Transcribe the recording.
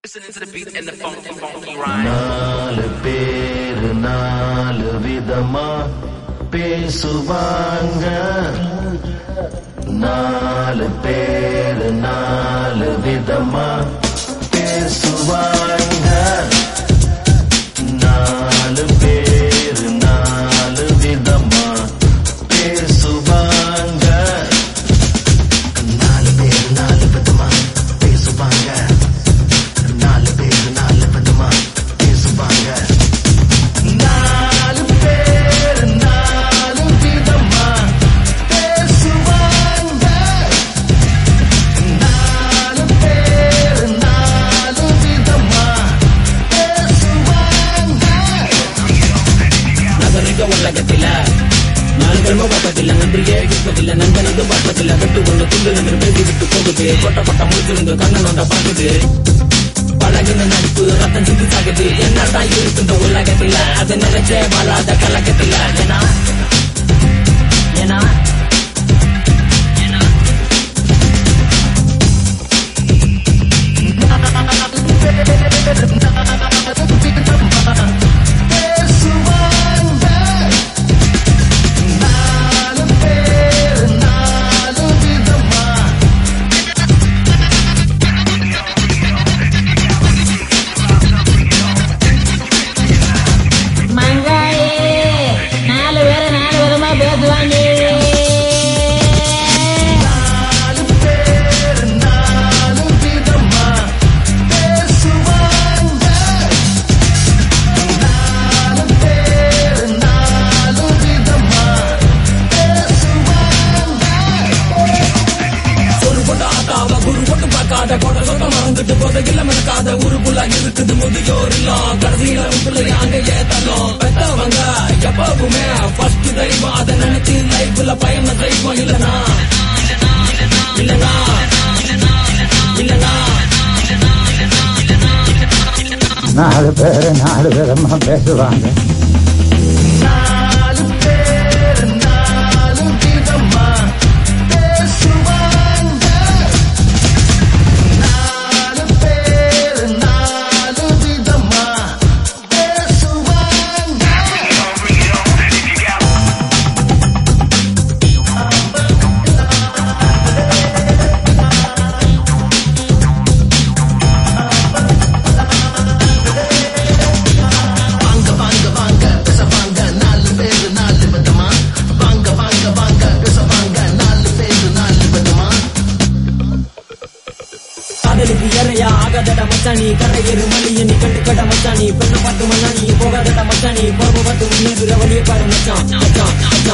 Listening to the beat and the funky, funky rhyme. நாலு பேரு நாலு விதமா பேசுவாங்க நாலு பேரு நாலு விதமா பேசுவாங்க நாலு பேரு நாலு விதமா பேசுவாங்க நாலு பேரு நாலு விதமா பேசுவாங்க நாலு பேரு நாலு விதமா பேசுவாங்க நாலு பேரு நாலு விதமா பேசுவாங்க நாலு பேரு நாலு விதமா பேசுவாங்க நகரிக உலகத்தில நாள்கள் பக்கத்தில் நன்றியே இருப்பதில்லை நண்பனது பக்கத்தில் கட்டு கொண்டு துண்டு என்று பேசி விட்டு போகுது கொட்ட கொட்ட முடிச்சிருந்து கண்ணன் வந்த பார்க்குது பழகின நடிப்பு ரத்தம் சிந்தி சாகுது என்னதான் இருக்கு இந்த உலகத்தில அது நினைச்சே வாழாத கலக்கத்தில ஏன்னா ஏன்னா பேசுவாங்க நாலு பேரு நாலு விதமா மங்காயே நாலு பேரு நாலு விதமா பேசுவாங்க நாலு பேரு நாலு விதமா பேசுவாங்க நாலு பேரு நாலு விதமா பேசுவாங்க ஒரு கொண்ட ஆட்டாவ குரு கொண்டு பார்க்காத கொட சொந்த மறந்துட்டு போதையில மறக்காத ஊருக்குள்ள இருக்குது முதியோர் இல்லம் கடைசியில உங்களை அங்க ஏத்தலாம் பெத்தவங்க எப்பவுமே ஃபர்ஸ்ட் தெய்வம் அதை நினைச்சு லைஃப்ல பயணம் தெய்வம் இல்லனா இல்லனா இல்லனா நாலு பேரு நாலு விதமா பேசுவாங்க நாலு பேரு நாலு விதமா பேசுவாங்க நாலு பேரு நாலு விதமா பேசுவாங்க வாங்க வாங்க வாங்க பேச வாங்க நாலு பேரு நாலு விதமா வாங்க வாங்க வாங்க பேச வாங்க நாலு பேரு நாலு விதமா காதலுக்கு ஏறையா ஆகாதட மச்சானி கரையேறு மணிய நீ கண்டு கட மச்சானி பெண்ணை பார்த்து மண்ணானி போகாதட மச்சானி போக பார்த்து முன்னேறுற வழியை பாரு மச்சான் மச்சான் மச்சான்